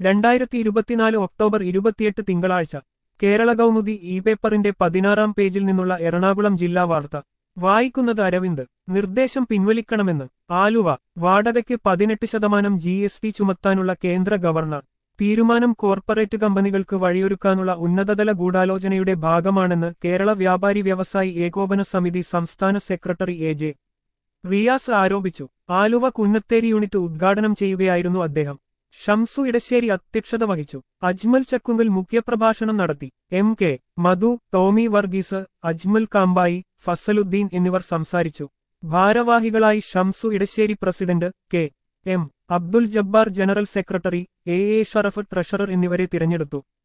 രണ്ടായിരത്തി ഇരുപത്തിനാല് ഒക്ടോബർ ഇരുപത്തിയെട്ട് തിങ്കളാഴ്ച കേരള കൗമുദി ഇ പേപ്പറിന്റെ പതിനാറാം പേജിൽ നിന്നുള്ള എറണാകുളം ജില്ലാ വാർത്ത വായിക്കുന്നത് അരവിന്ദ് നിർദ്ദേശം പിൻവലിക്കണമെന്ന് ആലുവ വാടകയ്ക്ക് പതിനെട്ട് ശതമാനം ജി എസ് ടി ചുമത്താനുള്ള കേന്ദ്ര ഗവർണർ തീരുമാനം കോർപ്പറേറ്റ് കമ്പനികൾക്ക് വഴിയൊരുക്കാനുള്ള ഉന്നതതല ഗൂഢാലോചനയുടെ ഭാഗമാണെന്ന് കേരള വ്യാപാരി വ്യവസായി ഏകോപന സമിതി സംസ്ഥാന സെക്രട്ടറി എ ജെ റിയാസ് ആരോപിച്ചു ആലുവ കുന്നത്തേരി യൂണിറ്റ് ഉദ്ഘാടനം ചെയ്യുകയായിരുന്നു അദ്ദേഹം ഷംസു ഇടശ്ശേരി അധ്യക്ഷത വഹിച്ചു അജ്മൽ ചക്കുങ്കൽ മുഖ്യപ്രഭാഷണം നടത്തി എം കെ മധു ടോമി വർഗീസ് അജ്മൽ കാമ്പായി ഫസലുദ്ദീൻ എന്നിവർ സംസാരിച്ചു ഭാരവാഹികളായി Shamsu Edassery president K M Abdul Jabbar general secretary A A Sharaf treasurer എന്നിവരെ തിരഞ്ഞെടുത്തു